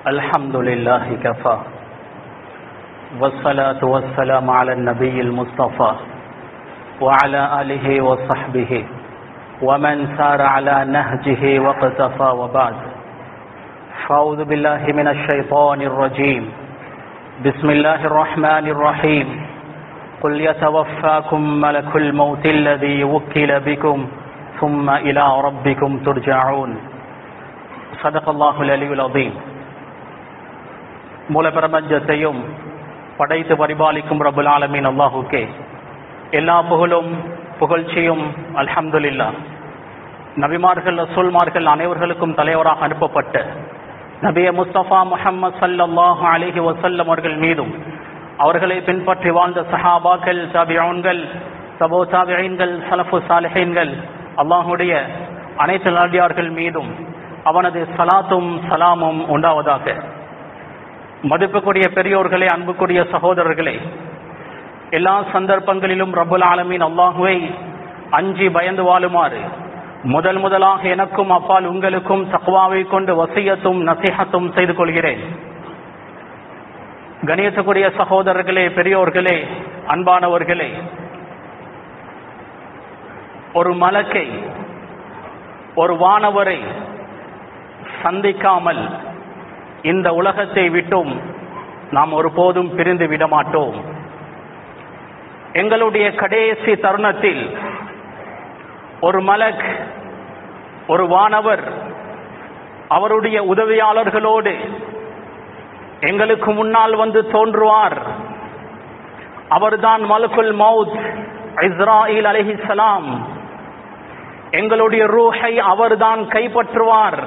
الحمد لله كفى والصلاة والسلام على النبي المصطفى وعلى آله وصحبه ومن سار على نهجه واقتفى وبعد فأعوذ بالله من الشيطان الرجيم بسم الله الرحمن الرحيم قل يتوفاكم ملك الموت الذي وكل بكم ثم إلى ربكم ترجعون صدق الله العلي العظيم மூல பிரபஞ்சத்தையும் படைத்து பரிபாலிக்கும் ரபுல் ஆலமீன் அல்லாஹுக்கே எல்லா புகழும் புகழ்ச்சியும் அல்ஹம்துலில்லா நபிமார்கள் ரசூல்மார்கள் அனைவர்களுக்கும் தலைவராக அனுப்பப்பட்ட நபிய முஸ்தபா முஹம்மது சல்லல்லாஹு அலிஹி வசல்லம் அவர்கள் மீதும் அவர்களை பின்பற்றி வாழ்ந்த சஹாபாக்கள் தாபியோன்கள் சபோ தாபியன்கள் சலஃபு சாலிஹீன்கள் அல்லாஹுடைய அனைத்து நடிகார்கள் மீதும் அவனது சலாத்தும் சலாமும் உண்டாவதாக மதிப்புக்குரிய பெரியோர்களே அன்புக்குரிய சகோதரர்களே எல்லா சந்தர்ப்பங்களிலும் ரபுல் ஆலமீன் அல்லாஹுவை அஞ்சி பயந்து வாழுமாறு முதல் முதலாக எனக்கும் அப்பால் உங்களுக்கும் தக்வாவை கொண்டு வசியத்தும் நசிஹத்தும் செய்து கொள்கிறேன் கணியத்துக்குரிய சகோதரர்களே பெரியோர்களே அன்பானவர்களே ஒரு மலக்கை ஒரு வானவரை சந்திக்காமல் இந்த உலகத்தை விட்டும் நாம் ஒருபோதும் பிரிந்து விட மாட்டோம் எங்களுடைய கடைசி தருணத்தில் ஒரு மலக் ஒரு வானவர் அவருடைய உதவியாளர்களோடு எங்களுக்கு முன்னால் வந்து தோன்றுவார் அவர்தான் மலக்குல் மவுத் இஸ்ராயில் அலிஹிசலாம் எங்களுடைய ரூஹை அவர்தான் கைப்பற்றுவார்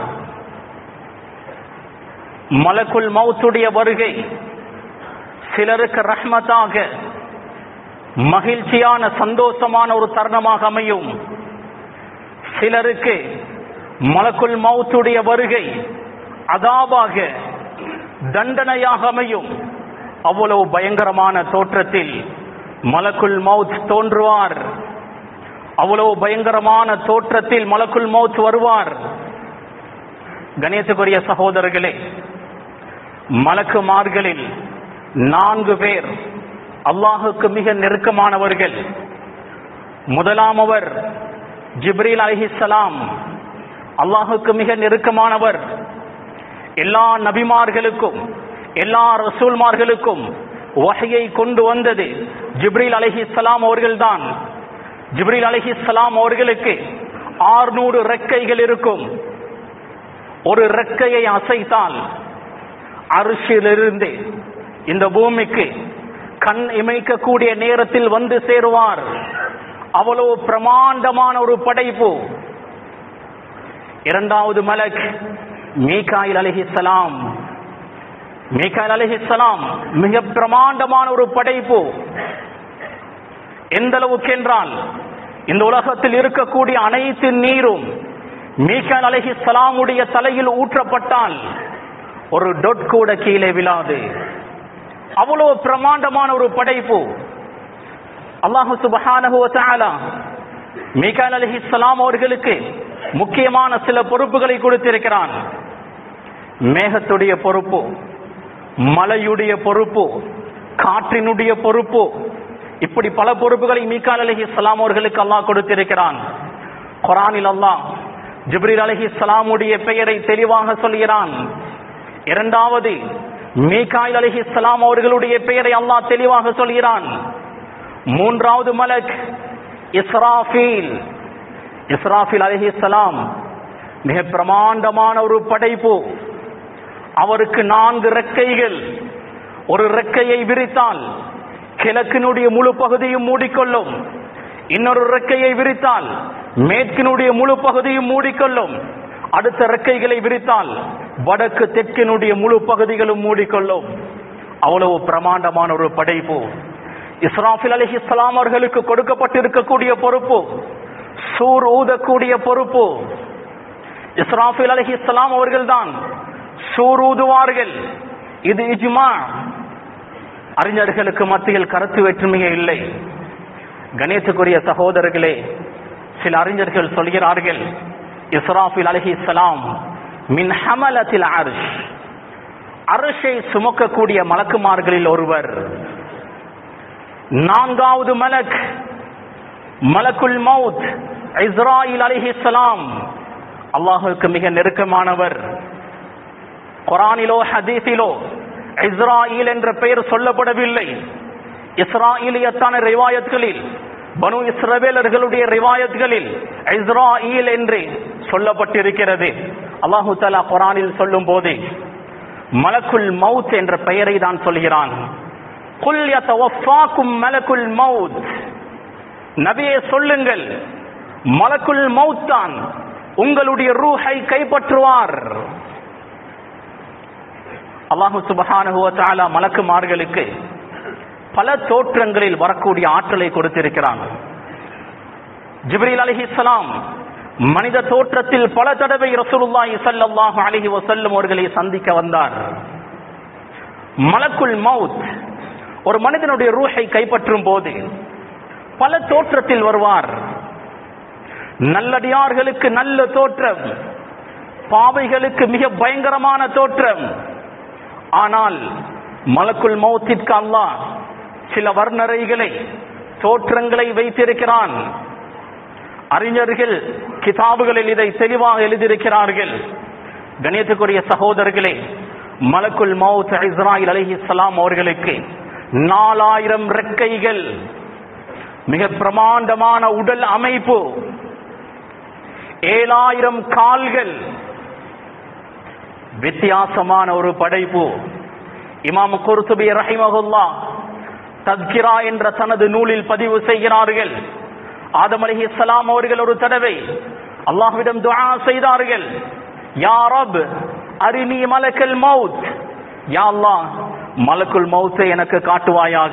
மலக்குல் மவுத்துடைய வருகை சிலருக்கு ரஹ்மத்தாக மகிழ்ச்சியான சந்தோஷமான ஒரு தருணமாக அமையும் சிலருக்கு மலக்குல் மவுத்துடைய வருகை அதாபாக தண்டனையாக அமையும் அவ்வளவு பயங்கரமான தோற்றத்தில் மலக்குல் மவுத் தோன்றுவார் அவ்வளவு பயங்கரமான தோற்றத்தில் மலக்குல் மவுத் வருவார் கணேசகுரிய சகோதரர்களே மலக்குமார்களில் நான்கு பேர் அல்லாஹுக்கு மிக நெருக்கமானவர்கள் முதலாமவர் ஜிப்ரீல் அலிஹிசலாம் அல்லாஹுக்கு மிக நெருக்கமானவர் எல்லா நபிமார்களுக்கும் எல்லா ரசூல்மார்களுக்கும் வகையை கொண்டு வந்தது ஜிப்ரீல் அலிஹிசலாம் அவர்கள்தான் ஜிப்ரீல் அலிஹிசலாம் அவர்களுக்கு ஆறுநூறு ரெக்கைகள் இருக்கும் ஒரு ரெக்கையை அசைத்தால் அரிசியிலிருந்து இந்த பூமிக்கு கண் இமைக்கக்கூடிய நேரத்தில் வந்து சேருவார் அவ்வளவு பிரமாண்டமான ஒரு படைப்பு இரண்டாவது மலக் மீகாயில் அலிஹிசலாம் மீகாயில் அலிஹிசலாம் மிக பிரமாண்டமான ஒரு படைப்பு எந்த அளவுக்கு என்றால் இந்த உலகத்தில் இருக்கக்கூடிய அனைத்து நீரும் மீகால் அலஹி சலாமுடைய தலையில் ஊற்றப்பட்டால் ஒரு டொட் கூட கீழே விழாது அவ்வளவு பிரமாண்டமான ஒரு படைப்பு அல்லாஹு சுபஹானஹு மீகால் அலஹி சலாம் அவர்களுக்கு முக்கியமான சில பொறுப்புகளை கொடுத்திருக்கிறான் மேகத்துடைய பொறுப்பு மலையுடைய பொறுப்பு காற்றினுடைய பொறுப்பு இப்படி பல பொறுப்புகளை மீகால் அலஹி சலாம் அவர்களுக்கு அல்லாஹ் கொடுத்திருக்கிறான் குரானில் அல்லாஹ் ஜிப்ரீல் அலஹி சலாமுடைய பெயரை தெளிவாக சொல்கிறான் இரண்டாவது மீகாயில் அலஹி சலாம் அவர்களுடைய பெயரை அல்லாஹ் தெளிவாக சொல்கிறான் மூன்றாவது மலக் இஸ்ராஃபீல் இஸ்ராஃபில் அலஹி சலாம் மிக பிரமாண்டமான ஒரு படைப்பு அவருக்கு நான்கு ரெக்கைகள் ஒரு ரெக்கையை விரித்தால் கிழக்கினுடைய முழு பகுதியும் மூடிக்கொள்ளும் இன்னொரு ரெக்கையை விரித்தால் மேற்கினுடைய முழு பகுதியும் மூடிக்கொள்ளும் அடுத்த ரெக்கைகளை விரித்தால் வடக்கு தெற்கினுடைய முழு பகுதிகளும் மூடிக்கொள்ளும் அவ்வளவு பிரமாண்டமான ஒரு படைப்பு இஸ்ராஃபில் அலி இஸ்லாம் அவர்களுக்கு கொடுக்கப்பட்டிருக்கக்கூடிய பொறுப்பு சூர் ஊதக்கூடிய பொறுப்பு இஸ்ராஃபில் அலி இஸ்லாம் அவர்கள்தான் சூர் ஊதுவார்கள் இது இஜ்மா அறிஞர்களுக்கு மத்தியில் கருத்து வேற்றுமையே இல்லை கணேசக்குரிய சகோதரர்களே சில அறிஞர்கள் சொல்கிறார்கள் இஸ்ராஃபில் அலஹி இஸ்லாம் மின் ஹமலத்தில் அரிஷ் அரசை சுமக்கக்கூடிய மலக்குமார்களில் ஒருவர் நான்காவது மலக் மலக்குல் மவுத் இஸ்ராயில் அலிஹிஸ்லாம் அல்லாஹுக்கு மிக நெருக்கமானவர் குரானிலோ ஹதீஸிலோ இஸ்ராயில் என்ற பெயர் சொல்லப்படவில்லை இஸ்ராயிலியத்தான ரிவாயத்களில் பனு இஸ்ரவேலர்களுடைய ரிவாயத்களில் இஸ்ராயில் என்று சொல்லப்பட்டிருக்கிறது அல்லாஹு தலா குரானில் சொல்லும் போது மலக்குல் மவுத் என்ற பெயரை தான் சொல்கிறான் குல் யதவஃபாக்கும் மலக்குல் மவுத் நபியே சொல்லுங்கள் மலக்குல் மவுத் தான் உங்களுடைய ரூஹை கைப்பற்றுவார் அல்லாஹு சுபஹானஹு வ தஆலா மலக்குமார்களுக்கு பல தோற்றங்களில் வரக்கூடிய ஆற்றலை கொடுத்திருக்கிறான் ஜிப்ரீல் அலைஹிஸ்ஸலாம் மனித தோற்றத்தில் பல தடவை ரசூலுல்லாஹி ஸல்லல்லாஹு அலைஹி வஸல்லம் அவர்களை சந்திக்க வந்தார் மலக்குல் மவுத் ஒரு மனிதனுடைய ரூஹை கைப்பற்றும் போது பல தோற்றத்தில் வருவார் நல்லடியார்களுக்கு நல்ல தோற்றம் பாவைகளுக்கு மிக பயங்கரமான தோற்றம் ஆனால் மலக்குல் மௌத்திற்கு அல்லாஹ் சில வர்ணரைகளை தோற்றங்களை வைத்திருக்கிறான் அறிஞர்கள் கிதாபுகளில் இதை தெளிவாக எழுதியிருக்கிறார்கள் கணியத்துக்குரிய சகோதரர்களே மலக்குல் மவுத் இஸ்ராயில் அலைஹிஸ்ஸலாம் அவர்களுக்கு நாலாயிரம் ரெக்கைகள் மிக பிரமாண்டமான உடல் அமைப்பு ஏழாயிரம் கால்கள் வித்தியாசமான ஒரு படைப்பு இமாம் குர்துபி ரஹிமஹுல்லா தத்கிரா என்ற தனது நூலில் பதிவு செய்கிறார்கள் ஆதம் அலைஹிஸ்ஸலாம் அவர்கள் ஒரு தடவை அல்லாஹ்விடம் துஆ செய்தார்கள் யா ரப் அரினி மலக்கல் மவுத் யா அல்லாஹ் மலக்குல் மௌத்தை எனக்கு காட்டுவாயாக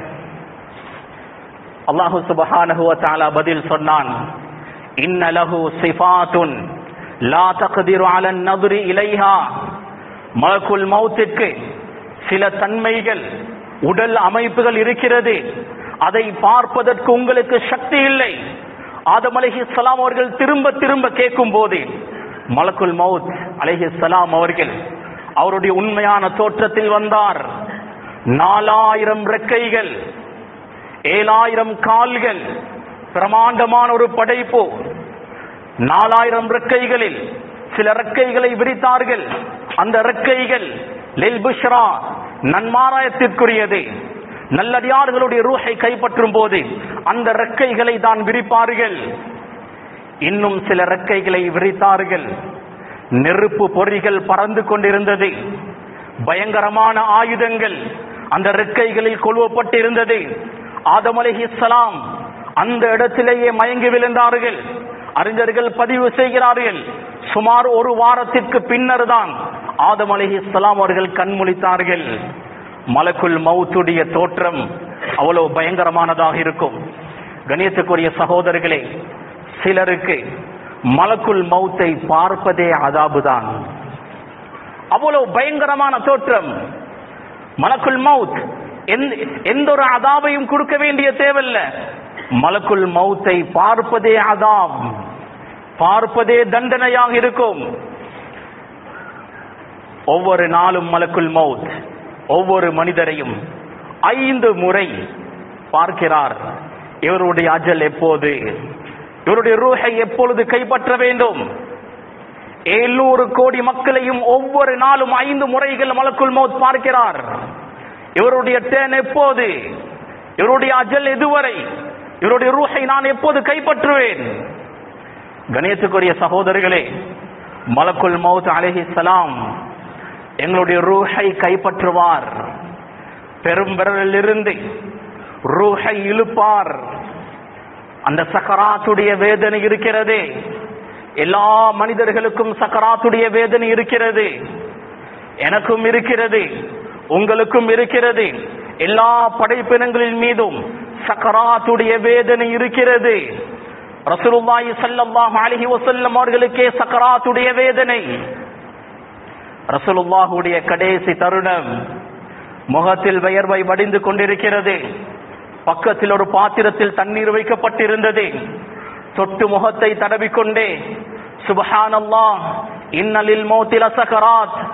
அல்லாஹு சுபஹானஹு வ தஆலா பதில் சொன்னான் இன்ன லஹு சிஃபாத்துன் லா தக்திரு அல நதுரி இலைஹா மலக்குல் மௌத்திற்கு சில தன்மைகள் உடல் அமைப்புகள் இருக்கிறது அதை பார்ப்பதற்கு உங்களுக்கு சக்தி இல்லை ஆதம் அலைஹிஸ்ஸலாம் அவர்கள் திரும்ப திரும்ப கேட்கும் போது மலக்குல் மவுத் அலைஹிஸ்ஸலாம் அவர்கள் அவருடைய உண்மையான தோற்றத்தில் வந்தார் நாலாயிரம் ரெக்கைகள் ஏழாயிரம் கால்கள் பிரமாண்டமான ஒரு படைப்பு நாலாயிரம் ரெக்கைகளில் சில ரெக்கைகளை விரித்தார்கள் அந்த ரெக்கைகள் லில் புஷ்ரா நன்மாராயத்திற்குரியது நல்லடியார்களுடைய ரூஹை கைப்பற்றும் போது அந்த ரெக்கைகளை தான் விரிப்பார்கள் இன்னும் சில ரெக்கைகளை விரித்தார்கள் நெருப்பு பொறிகள் பறந்து கொண்டிருந்தது பயங்கரமான ஆயுதங்கள் அந்த ரெக்கைகளில் கொழுவப்பட்டிருந்தது ஆதம் அலைஹிஸ்ஸலாம் அந்த இடத்திலேயே மயங்கி விழுந்தார்கள் அறிஞர்கள் பதிவு செய்கிறார்கள் சுமார் ஒரு வாரத்திற்கு பின்னர் தான் ஆதம் அலைஹிஸ்ஸலாம் அவர்கள் கண்முழித்தார்கள் மலக்குல் மவுத்துடைய தோற்றம் அவ்வளவு பயங்கரமானதாக இருக்கும் கணியத்துக்குரிய சகோதரர்களே சிலருக்கு மலக்குல் மௌத்தை பார்ப்பதே அதாபுதான் அவ்வளவு பயங்கரமான தோற்றம் மலக்குல் மவுத் எந்த- எந்த ஒரு அதாபையும் கொடுக்க வேண்டிய தேவையில்ல மலக்குல் மௌத்தை பார்ப்பதே அதாப் பார்ப்பதே தண்டனையாக இருக்கும் ஒவ்வொரு நாளும் மலக்குல் மவுத் ஒவ்வொரு மனிதரையும் ஐந்து முறை பார்க்கிறார் இவருடைய அஜல் எப்போது இவருடைய ரூஹை எப்பொழுது கைப்பற்ற வேண்டும் ஏழூறு கோடி மக்களையும் ஒவ்வொரு நாளும் ஐந்து முறைகள் மலக்குல் மௌத் பார்க்கிறார் இவருடைய டேன் எப்போது இவருடைய அஜல் எதுவரை இவருடைய ரூஹை நான் எப்போது கைப்பற்றுவேன் கணேசுக்குரிய சகோதரர்களே மலக்குல் மௌத் அலைஹிஸ்ஸலாம் எங்களுடைய ரூஹை கைப்பற்றுவார் பெரும்பிரலிலிருந்து ரூஹை இழுப்பார் அந்த சக்கராத்துடைய வேதனை இருக்கிறதே எல்லா மனிதர்களுக்கும் சக்கராத்துடைய வேதனை இருக்கிறது எனக்கும் இருக்கிறது உங்களுக்கும் இருக்கிறது எல்லா படைப்பினங்களின் மீதும் சக்கராத்துடைய வேதனை இருக்கிறது ரசூலுல்லாஹி ஸல்லல்லாஹு அலைஹி வஸல்லம் அவர்களுக்கே சக்கராத்துடைய வேதனை ரசூலுல்லாஹுடைய கடைசி தருணம் முகத்தில் வியர்வை வடிந்து கொண்டிருக்கிறது பக்கத்தில் ஒரு பாத்திரத்தில் தண்ணீர் வைக்கப்பட்டிருந்தது தொட்டு முகத்தை தடவிக்கொண்டே சுபஹானல்லாஹ் இன்னலில் மௌத்தில சக்கராத்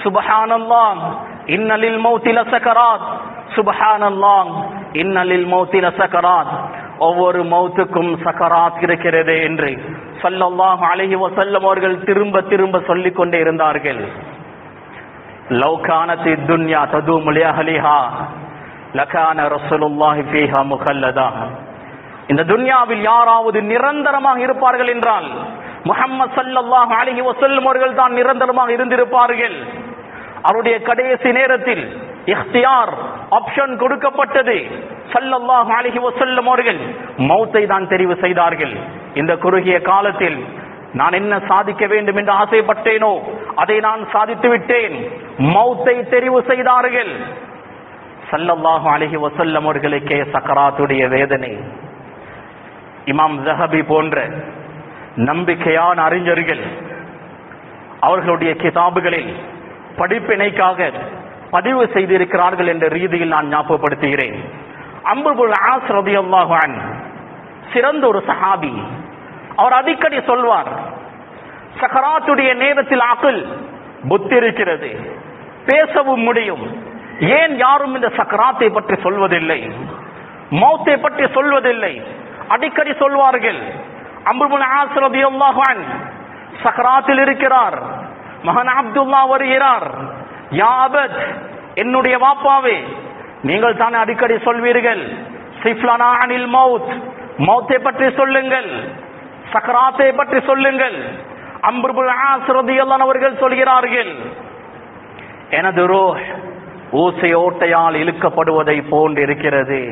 சுபஹானல்லாஹ் இன்னலில் மௌத்தி லசகராத் சுபஹானல்லாஹ் இன்னலில் மௌத்தி லசகராத் ஒவ்வொரு மௌத்துக்கும் சக்கராத் இருக்கிறது என்று ஸல்லல்லாஹு அலைஹி வஸல்லம் அவர்கள் திரும்ப திரும்ப சொல்லிக் கொண்டே இருந்தார்கள் லவ் கானத் துன்யா ததூமு லிஅஹ்லிஹா லகான ரசூலுல்லாஹி ஃபீஹா முகல்லதா இந்த துன்யாவில் யாராவது நிரந்தரமாக இருப்பார்கள் என்றால் முஹம்மது ஸல்லல்லாஹு அலைஹி வஸல்லம் அவர்கள் தான் நிரந்தரமாக இருந்திருப்பார்கள் அவருடைய கடைசி நேரத்தில் இஃப்தியார் ஆப்ஷன் கொடுக்கப்பட்டது ஸல்லல்லாஹு அலைஹி வஸல்லம் அவர்கள் மௌத்தை தான் தெரிவு செய்தார்கள் இந்த குறுகிய காலத்தில் நான் என்ன சாதிக்க வேண்டும் என்று ஆசைப்பட்டேனோ அதை நான் சாதித்து விட்டேன் மௌத்தை தெரிவு செய்தார்கள் ஸல்லல்லாஹு அலைஹி வஸல்லம் அவர்களுக்கே சக்கராத்துடைய வேதனை இமாம் ஜஹபி போன்ற நம்பிக்கையான அறிஞர்கள் அவர்களுடைய கிதாபுகளில் படிப்பினைக்காக பதிவு செய்திருக்கிறார்கள் என்ற ரீதியில் நான் ஞாபகப்படுத்துகிறேன் அம்புல் ஆஸ் ரதியல்லாஹு அன்ஹு சிறந்த ஒரு சஹாபி அவர் அடிக்கடி சொல்வார் சக்கராத்துடைய நேரத்தில் அகில் புத்தி இருக்கிறது பேசவும் முடியும் ஏன் யாரும் இந்த சக்கராத்தை பற்றி சொல்வதில்லை மௌத்தை பற்றி சொல்வதில்லை அடிக்கடி சொல்வார்கள் அம்புல் ஆஸ் ரதியல்லாஹு அன்ஹு சக்கராத்தில் இருக்கிறார் மகன் அப்துல்லா வருகிறார் யாபத் என்னுடைய வாப்பாவே நீங்கள் தானே அடிக்கடி சொல்வீர்கள் சிஃப்லானா அனில் மவுத் மௌத்தை பற்றி சொல்லுங்கள் சக்கராத்தை பற்றி சொல்லுங்கள் அம்புல் ஆசிரதியல்லான் அவர்கள் சொல்கிறார்கள் எனது ரோ ஊசை ஓட்டையால் இழுக்கப்படுவதை போன்று இருக்கிறது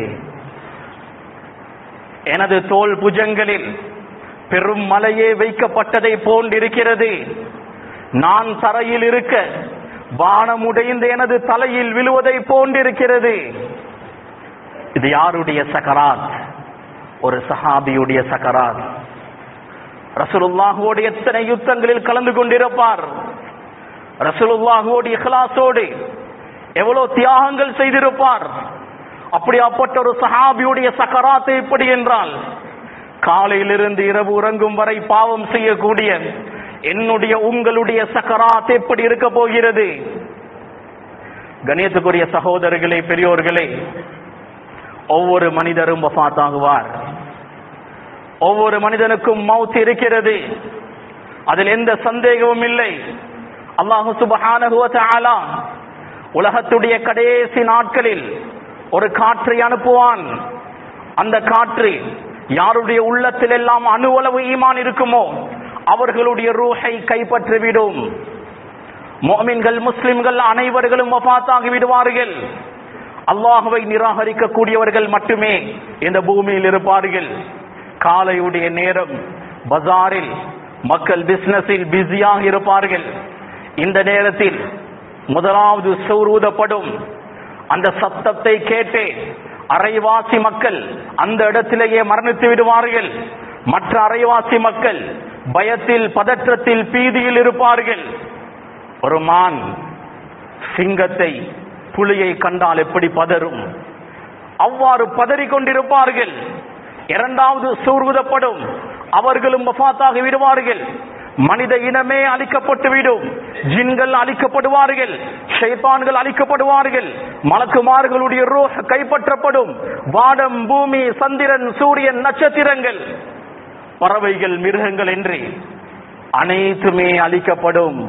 எனது தோல் புஜங்களில் பெரும் மலையே வைக்கப்பட்டதை போன்றிருக்கிறது நான் தரையில் இருக்க வானம் உடைந்து எனது தலையில் விழுவதை போன்றிருக்கிறது இது யாருடைய சக்கராத் ஒரு சஹாபியுடைய சக்கராத் ரசூலுல்லாஹுவோடு எத்தனை யுத்தங்களில் கலந்து கொண்டிருப்பார் ரசூலுல்லாஹுவோடு இஹ்லாசோடு எவ்வளவு தியாகங்கள் செய்திருப்பார் அப்படியாப்பட்ட ஒரு சஹாபியுடைய சக்கராத்து எப்படி என்றால் காலையிலிருந்து இரவு உறங்கும் வரை பாவம் செய்யக்கூடிய என்னுடைய உங்களுடைய சக்கராத் எப்படி இருக்க போகிறது கணியத்துக்குரிய சகோதரர்களே பெரியோர்களே ஒவ்வொரு மனிதரும் வஃபாத்தாகுவார் ஒவ்வொரு மனிதனுக்கும் மவுத் இருக்கிறது அதில் எந்த சந்தேகமும் இல்லை அல்லாஹு சுபஹானஹு வ தஆலா உலகத்துடைய கடைசி நாட்களில் ஒரு காற்றை அனுப்புவான் அந்த காற்று யாருடைய உள்ளத்தில் எல்லாம் அணுவளவு ஈமான் இருக்குமோ அவர்களுடைய ரூஹை கைப்பற்றிவிடும் மோமின்கள் முஸ்லிம்கள் அனைவர்களும் வஃபாத்தாகி விடுவார்கள் அல்லாஹுவை நிராகரிக்கக்கூடியவர்கள் மட்டுமே இந்த பூமியில் இருப்பார்கள் காலையுடைய நேரம் பஜாரில் மக்கள் பிசினஸில் பிஸியாக இருப்பார்கள் இந்த நேரத்தில் முதலாவது சூரூதப்படும் அந்த சத்தத்தை கேட்டு அரைவாசி மக்கள் அந்த இடத்திலேயே மரணித்து விடுவார்கள் மற்ற அரைவாசி மக்கள் பயத்தில் பதற்றத்தில் பீதியில் இருப்பார்கள் ஒரு மான் சிங்கத்தை புலியை கண்டால் எப்படி பதறும் அவ்வாறு பதறிக் கொண்டிருப்பார்கள் இரண்டாவது சூர்வுதப்படும் அவர்களும் வஃபாத்தாகி விடுவார்கள் மனித இனமே அழிக்கப்பட்டு விடும் ஜின்கள் அழிக்கப்படுவார்கள் ஷைத்தான்கள் அழிக்கப்படுவார்கள் மலக்குமார்களுடைய ரூஹ் கைப்பற்றப்படும் வானம் பூமி சந்திரன் சூரியன் நட்சத்திரங்கள் பறவைகள் மிருகங்கள் என்று அனைத்துமே அழிக்கப்படும்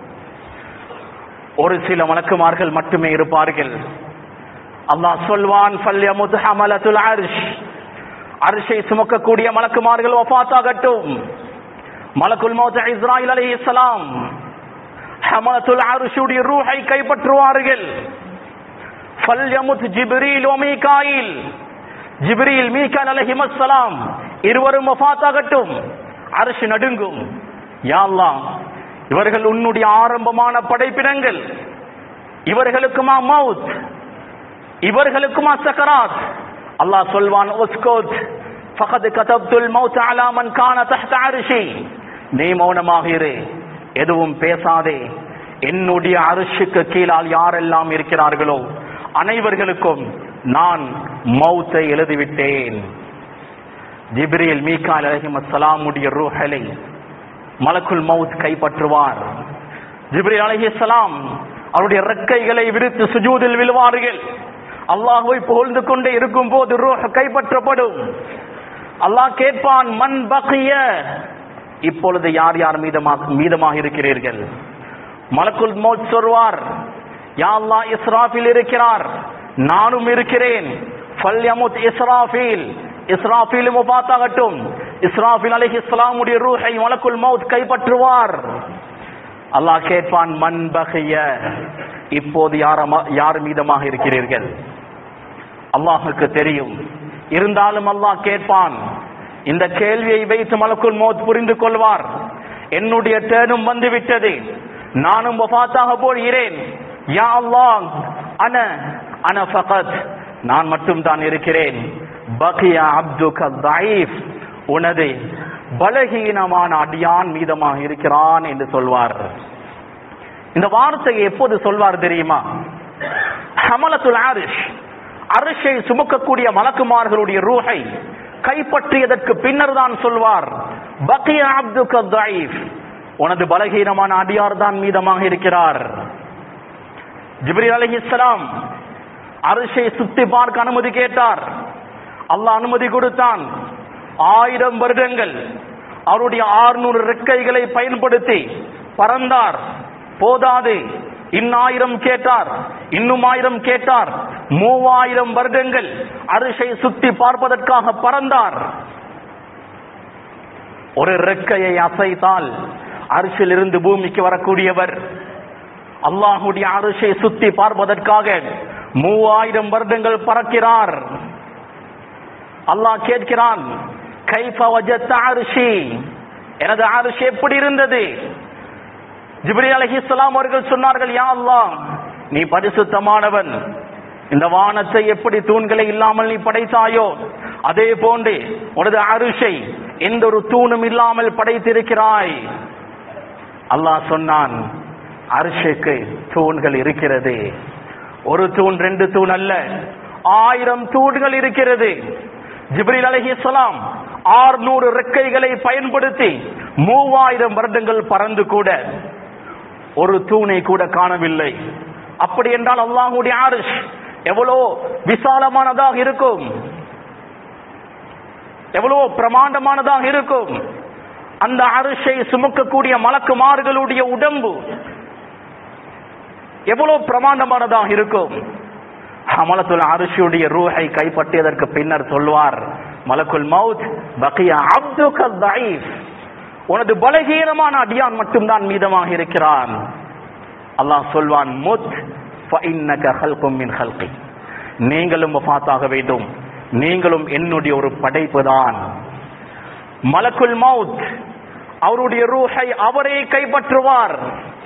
ஒரு சில மலக்குமார்கள் மட்டுமே இருப்பார்கள் அல்லாஹ் சொல்வான் ஃபல்யமுத் ஹமலத்துல் அர்ஷ் அரிசை சுமக்கக்கூடிய மலக்குமார்கள் வஃபாத்தாகட்டும் மலக்குல் மௌத் இஸ்ராயில் அலைஹிஸ்ஸலாம் ஹமலத்துல் அர்ஷுடைய ரூஹை கைப்பற்றுவார்கள் ஃபல்யமுத் ஜிப்ரீல் வ மீகாயில் ஜிப்ரீல் மீகால் அலைஹிஸ்ஸலாம் இருவரும் வஃபாத்தாகட்டும் அரிசி நடுங்கும் யா அல்லாஹ் இவர்கள் உன்னுடைய ஆரம்பமான படைப்பினங்கள் இவர்களுக்குமா மவுத் இவர்களுக்குமா சக்கராத் அல்லாஹ் சொல்வான் உஸ்கோத் ஃபகத் கதப்துல் மௌத் அலா மன் கான தஹ்த அர்ஷி நீ மௌனமாக இரு எதுவும் பேசாதே என்னுடைய அரிசிக்கு கீழால் யாரெல்லாம் இருக்கிறார்களோ அனைவர்களுக்கும் நான் மௌத்தை எழுதிவிட்டேன் ஜிப்ரீல் மீகால் அலைஹிமஸ்ஸலாமுடைய ரூஹலை மலக்குல் மவுத் கைப்பற்றுவார் ஜிப்ரீல் அலைஹிஸ்ஸலாம் அவருடைய ரெக்கைகளை விரித்து சுஜூதில் விழுவார்கள் அல்லாஹ்வை புகழ்ந்து கொண்டே இருக்கும் போது ரூஹ் கைப்பற்றப்படும் அல்லாஹ் கேட்பான் மண் பக்கிய இப்பொழுது யார் யார் மீதமாக மீதமாக இருக்கிறீர்கள் மலக்குல் மௌத் சொல்வார் யா அல்லாஹ் இஸ்ராஃபில் இருக்கிறார் நானும் இருக்கிறேன் ஃபல்யமுத் இஸ்ராஃபில் இஸ்ராஃபில் முபாத்தாகட்டும் இஸ்ராஃபில் அலைஹி இஸ்லாமுடைய ரூஹை மலக்குல் மௌத் கைப்பற்றுவார் அல்லாஹ் கேட்பான் மண் பகைய இப்போது யார் யார் மீதமாக இருக்கிறீர்கள் அல்லாஹுக்கு தெரியும் இருந்தாலும் அல்லாஹ் கேட்பான் இந்த கேள்வியை வைத்து மலக்குல் மௌத் புரிந்து கொள்வார் என்னுடைய டேர்னும் வந்து விட்டது நானும் வஃபாத்தாக போகிறேன் யா அல்லாஹ் அன அன ஃபகத் நான் மட்டும் தான் இருக்கிறேன் பகியா அப்துக தயீஃப் உனது பலகீனமான அடியான் மீதமாக இருக்கிறான் என்று சொல்வார் இந்த வார்த்தையை எப்போது சொல்வார் தெரியுமா ஹமலத்துல் ஆரிஷ் அரிஷை சுமக்கக்கூடிய மலக்குமார்களுடைய ரூஹை கைப்பற்றியதற்கு பின்னர் தான் சொல்வார் பக்கிய அப்துக தயீஃப் உனது பலகீனமான அடியார் தான் மீதமாக இருக்கிறார் ஜிப்ரீல் அலைஹிஸ்ஸலாம் அரிஷை சுத்தி பார்க்க அனுமதி கேட்டார் அல்லாஹ் அனுமதி கொடுத்தான் ஆயிரம் வருடங்கள் அவருடைய ஆறுநூறு ரெக்கைகளை பயன்படுத்தி பறந்தார் போதாது இன்னாயிரம் கேட்டார் இன்னும் ஆயிரம் கேட்டார் மூவாயிரம் வருடங்கள் அரிசை சுத்தி பார்ப்பதற்காக பறந்தார் ஒரு ரெக்கையை அசைத்தால் அரிசில் இருந்து பூமிக்கு வரக்கூடியவர் அல்லாஹுடைய அரிசை சுத்தி பார்ப்பதற்காக மூவாயிரம் வருடங்கள் பறக்கிறார் அல்லாஹ் கேட்கிறான் கைஃப வஜத்த அரிசி எனது அரிசி எப்படி இருந்தது ஜிப்ரி அலைஹிஸ்ஸலாம் அவர்கள் சொன்னார்கள் யா அல்லாஹ் நீ பரிசுத்தமானவன் இந்த வானத்தை எப்படி தூண்களை இல்லாமல் நீ படைத்தாயோ அதே போன்று உனது அரிசை எந்த ஒரு தூணும் இல்லாமல் படைத்திருக்கிறாய் அல்லாஹ் சொன்னான் அரிசிக்கு தூண்கள் இருக்கிறது ஒரு தூண் ரெண்டு தூண் அல்ல ஆயிரம் தூண்கள் இருக்கிறது ஜிப்ரீல் அலைஹிஸ்ஸலாம் ஆறுநூறு ரெக்கைகளை பயன்படுத்தி மூவாயிரம் வருடங்கள் பறந்து கூட ஒரு தூணை கூட காணவில்லை அப்படி என்றால் அல்லாஹுடைய ஆரிஷ் எவ்வளோ விசாலமானதாக இருக்கும் எவ்வளோ பிரமாண்டமானதாக இருக்கும் அந்த அரிசை சுமக்கக்கூடிய மலக்குமார்களுடைய உடம்பு எவ்வளவு பிரமாண்டமானதாக இருக்கும் அமலத்துல் அரிசியுடைய ரூஹை கைப்பற்றியதற்கு பின்னர் சொல்வார் மலக்குல் மவுத் பக்கியா அப்துகல் தயீஃப் உனது பலகீனமான அடியான் மட்டும்தான் மீதமாக இருக்கிறான் அல்லாஹ் சொல்வான் முத் ஃபஇன்னக ஹல்கும் மின் ஹல்கி நீங்களும் வஃபாத்தாக வேண்டும் நீங்களும் என்னுடைய ஒரு படைப்பு தான் மலக்குல் மவுத் அவருடைய ரூஹை அவரே கைப்பற்றுவார்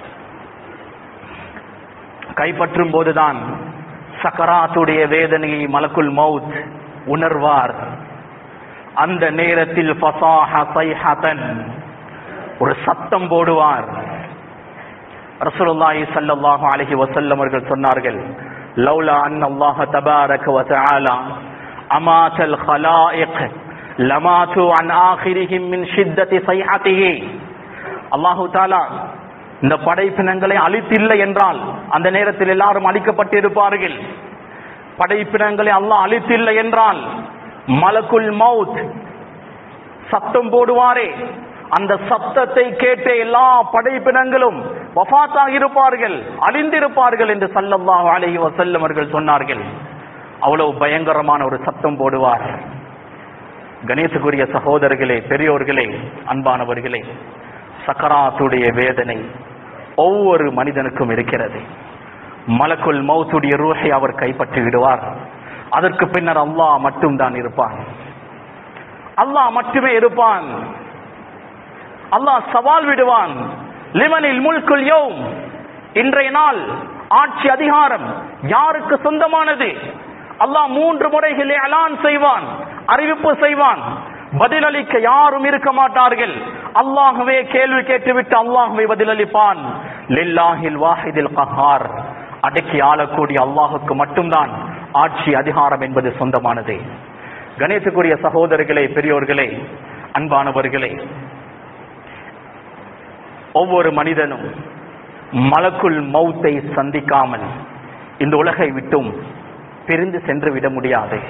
கைப்பற்றும் போதுதான் சக்கராத்துடைய வேதனையை மலக்குல் மவுத் உணர்வார் அந்த நேரத்தில் ஃபசாஹ சைஹதன் ஒரு சத்தம் போடுவார் ரசூலுல்லாஹி ஸல்லல்லாஹு அலைஹி வஸல்லம் அவர்கள் சொன்னார்கள் லௌலா அன் அல்லாஹ் தபாரக வ தஆலா அமாத்தல் ஹலாயிக் லமாத்து அன் ஆகிரிஹிம் மின் ஷித்தத்தி சைஹத்திஹி அல்லாஹு தஆலா இந்த படைப்பினங்களை அழித்தில்லை என்றால் அந்த நேரத்தில் எல்லாரும் அழிக்கப்பட்டிருப்பார்கள் படைப்பினங்களை அல்லாஹ் அழித்தில்லை என்றால் மலக்குல் மவுத் சத்தம் போடுவாரே அந்த சத்தத்தை கேட்டு எல்லா படைப்பினங்களும் வஃபாத்தாக இருப்பார்கள் அழிந்திருப்பார்கள் என்று சல்லல்லாஹு அலைஹி வஸல்லம் அவர்கள் சொன்னார்கள் அவ்வளவு பயங்கரமான ஒரு சத்தம் போடுவார் கணேசகுரிய சகோதரர்களே பெரியோர்களே அன்பானவர்களே சக்கராத்துடைய வேதனை ஒவ்வொரு மனிதனுக்கும் இருக்கிறது மலக்குல் மௌத்துடைய ரூஹை அவர் கைப்பற்றி விடுவார் அதற்கு பின்னர் அல்லாஹ் மட்டும்தான் இருப்பான் அல்லாஹ் மட்டுமே இருப்பான் அல்லாஹ் சவால் விடுவான் லிமனில் முல்குல் யௌம் இன்றைய நாள் ஆட்சி அதிகாரம் யாருக்கு சொந்தமானது அல்லாஹ் மூன்று முறைகளே அலான் செய்வான் அறிவிப்பு செய்வான் பதிலளிக்க யாரும் இருக்க மாட்டார்கள் அல்லாஹ்வே கேள்வி கேட்டுவிட்டு அல்லாஹ்வே பதிலளிப்பான் லில்லாஹில் வாஹிதில் கஹார் அடக்கி ஆளக்கூடிய அல்லாஹுக்கு மட்டும்தான் ஆட்சி அதிகாரம் என்பது சொந்தமானது கணேசக்குரிய சகோதரர்களே பெரியோர்களே அன்பானவர்களே ஒவ்வொரு மனிதனும் மலக்குள் மௌத்தை சந்திக்காமல் இந்த உலகை விட்டும் பிரிந்து சென்று விட முடியாது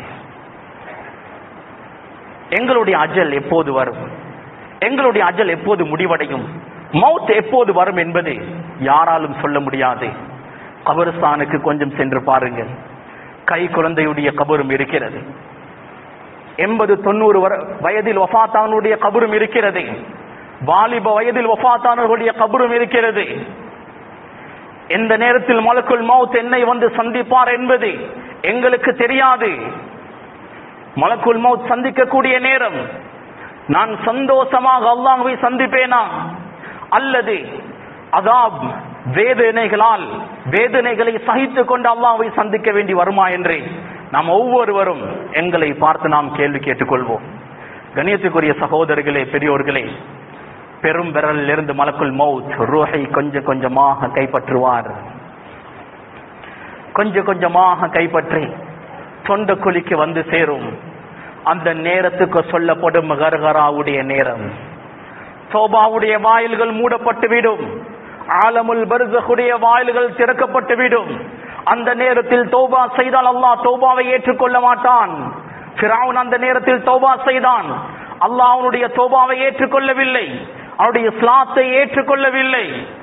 எங்களுடைய அஜல் எப்போது வரும் எங்களுடைய அஜல் எப்போது முடிவடையும் மவுத் எப்போது வரும் என்பது யாராலும் சொல்ல முடியாது கபருஸ்தானுக்கு கொஞ்சம் சென்று பாருங்கள் கை குழந்தையுடைய கபரும் இருக்கிறது எண்பது தொண்ணூறு வர- வயதில் வஃபாத்தானுடைய கபரும் இருக்கிறது வாலிப வயதில் வஃபாத்தானவர்களுடைய கபரும் இருக்கிறது எந்த நேரத்தில் மலக்குள் மவுத் என்னை வந்து சந்திப்பார் என்பது எங்களுக்கு தெரியாது மலக்குள் மவுத் சந்திக்கக்கூடிய நேரம் நான் சந்தோஷமாக அல்லாஹ்வை சந்திப்பேனா அல்லது அதாப் வேதனைகளால் வேதனைகளை சகித்துக் கொண்டு அல்லாஹ்வை சந்திக்க வேண்டி வருமா என்று நாம் ஒவ்வொருவரும் எங்களை பார்த்து நாம் கேள்வி கேட்டுக்கொள்வோம் கணியத்துக்குரிய சகோதரர்களே பெரியோர்களே பெரும் விரலில் இருந்து மலக்குள் மவுத் ரூஹை கொஞ்சம் கொஞ்சமாக கைப்பற்றுவார் கொஞ்சம் கொஞ்சமாக கைப்பற்றி தொண்ட குழிக்கு வந்து சேரும் அந்த நேரத்துக்கு சொல்லப்படும் கர்கராவுடைய நேரம் சோபாவுடைய வாயில்கள் மூடப்பட்டு விடும் ஆலமுல் பர்சகுடைய வாயில்கள் திறக்கப்பட்டு விடும் அந்த நேரத்தில் தௌபா செய்தால் அல்லாஹ் தௌபாவை ஏற்றுக்கொள்ள மாட்டான் ஃபிரௌன் அந்த நேரத்தில் தௌபா செய்தான் அல்லாஹ் அவனுடைய தௌபாவை ஏற்றுக்கொள்ளவில்லை அவனுடைய இஸ்லாத்தை ஏற்றுக்கொள்ளவில்லை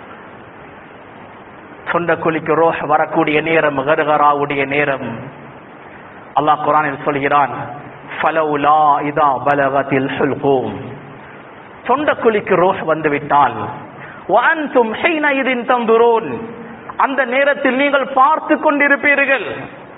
சொந்த குழிக்கு ரோஹ் வரக்கூடிய நேரம் கர்கராவுடைய நேரம் அல்லாஹ் குரானில் சொல்கிறான் ஃபலவுலா இதா பலகத்தில் ஹுல்கூம் சொந்த குழிக்கு ரோஹ் வந்து விட்டால் வஅன்தும் ஹீனஇதின் தந்துரூன் அந்த நேரத்தில் நீங்கள் பார்த்து கொண்டிருப்பீர்கள்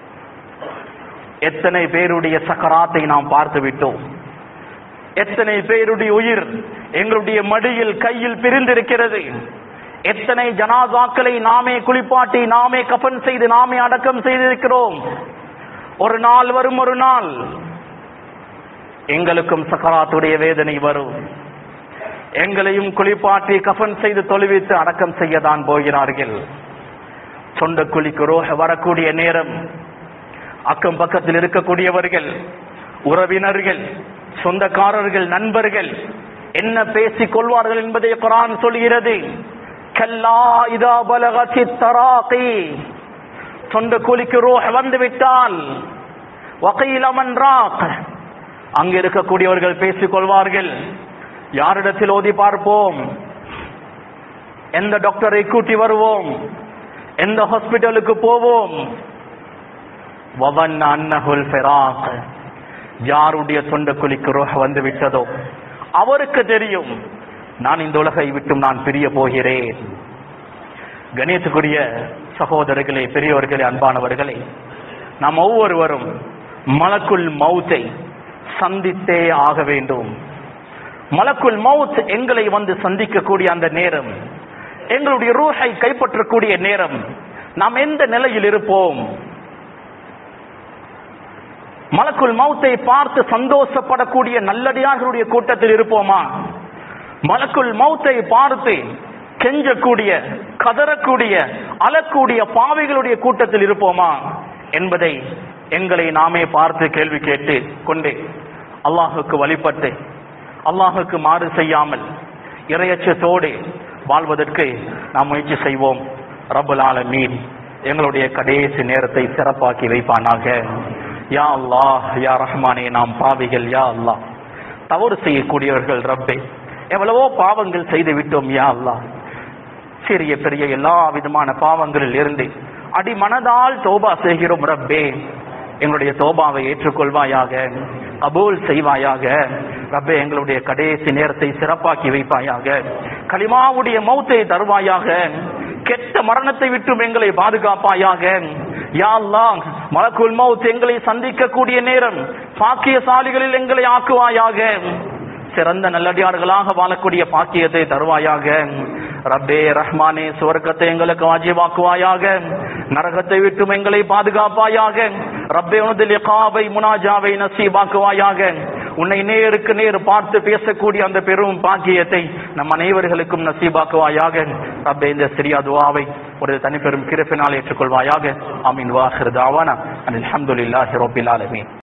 எத்தனை பேருடைய சக்கராத்தை நாம் பார்த்து விட்டோம் எத்தனை பேருடைய உயிர் எங்களுடைய மடியில் கையில் பிரிந்திருக்கிறது எத்தனை ஜனாசாக்களை நாமே குளிப்பாட்டி நாமே கஃன் செய்து நாமே அடக்கம் செய்திருக்கிறோம் ஒரு நாள் வரும் ஒரு நாள் எங்களுக்கும் சக்கராத்துடைய வேதனை வரும் எங்களையும் குளிப்பாட்டி கஃன் செய்து தொழுவித்து அடக்கம் செய்யத்தான் போகிறார்கள் சொந்த குழிக்கு ரோஹ வரக்கூடிய நேரம் அக்கம் பக்கத்தில் இருக்கக்கூடியவர்கள் உறவினர்கள் சொந்தக்காரர்கள் நண்பர்கள் என்ன பேசிக் கொள்வார்கள் என்பதை குரான் சொல்கிறது கல்லா இதா பலகத்தி தராகி சொந்த கூலிக்கு ரோஹ வந்து விட்டால் வகையிலமன் ராக் அங்க இருக்கக்கூடியவர்கள் பேசிக் கொள்வார்கள் யாரிடத்தில் ஓதி பார்ப்போம் எந்த டாக்டரை கூட்டி வருவோம் எந்த ஹாஸ்பிட்டலுக்கு போவோம் வவன் அன்னஹுல் ஃபெராக் யாருடைய தொண்ட குழிக்கு ரோஹ வந்து விட்டதோ அவருக்கு தெரியும் நான் இந்த உலகை விட்டும் நான் பிரிய போகிறேன் கணேசக்குரிய சகோதரர்களே பெரியவர்களே அன்பானவர்களே நாம் ஒவ்வொருவரும் மலக்குள் மௌத்தை சந்தித்தே ஆக வேண்டும் மலக்குள் மவுத் எங்களை வந்து சந்திக்கக்கூடிய அந்த நேரம் எங்களுடைய ரூஹை கைப்பற்றக்கூடிய நேரம் நாம் எந்த நிலையில் இருப்போம் மலக்குள் மௌத்தை பார்த்து சந்தோஷப்படக்கூடிய நல்லடியார்களுடைய கூட்டத்தில் இருப்போமா மலக்குள் மௌத்தை பார்த்து கெஞ்சக்கூடிய கதறக்கூடிய அழக்கூடிய பாவைகளுடைய கூட்டத்தில் இருப்போமா என்பதை எங்களை நாமே பார்த்து கேள்வி கேட்டு கொண்டு அல்லாஹுக்கு வழிபட்டு அல்லாஹுக்கு மாறு செய்யாமல் இரையச்சத்தோடு வாழ்வதற்கு நாம் முயற்சி செய்வோம் ரபுல் ஆலமீன் எங்களுடைய கடைசி நேரத்தை சிறப்பாக்கி வைப்பானாக யா அல்லாஹ் யா ரஹ்மானே நாம் பாவிகள் யா அல்லாஹ் தவறு செய்யக்கூடியவர்கள் ரப்பே எவ்வளவோ பாவங்கள் செய்து விட்டோம் யா அல்லாஹ் சிறிய பெரிய எல்லா விதமான பாவங்களில் இருந்து அடிமனதால் தோபா செய்கிறோம் ரப்பே எங்களுடைய தோபாவை ஏற்றுக்கொள்வாயாக கபூல் செய்வாயாக ரப்பே எங்களுடைய கடைசி நேரத்தை சிறப்பாக்கி வைப்பாயாக கலிமாவுடைய மௌத்தை தருவாயாக கெட்ட மரணத்தை விட்டும் எங்களை பாதுகாப்பாயாக யா அல்லாஹ் மலக்குல் மௌத் எங்களை சந்திக்கக்கூடிய நேரம் பாக்கியசாலிகளில் எங்களை ஆக்குவாயாக சிறந்த நல்லடியார்களாக வாழக்கூடிய பாக்கியத்தை தருவாயாக ரப்பே ரஹ்மானே சுவர்க்கத்தை எங்களுக்கு வாஜிவாக்குவாயாக நரகத்தை விட்டும் எங்களை பாதுகாப்பாயாக ரப்பே உனது லிகாவை முனாஜாவை நசீபாக்குவாயாக உன்னை நேருக்கு நேர் பார்த்து பேசக்கூடிய அந்த பெரும் பாக்கியத்தை நம் அனைவர்களுக்கும் நசீபாக்குவாயாக ரப்பே இந்த சிறிய துவாவை ஒரு தனிப்பெரும் கிருப்பினால் ஏற்றுக்கொள்வாயாக ஆமீன் வாஹிர் தாவானா அல்ஹம்துலில்லாஹி ரப்பில் ஆலமீன்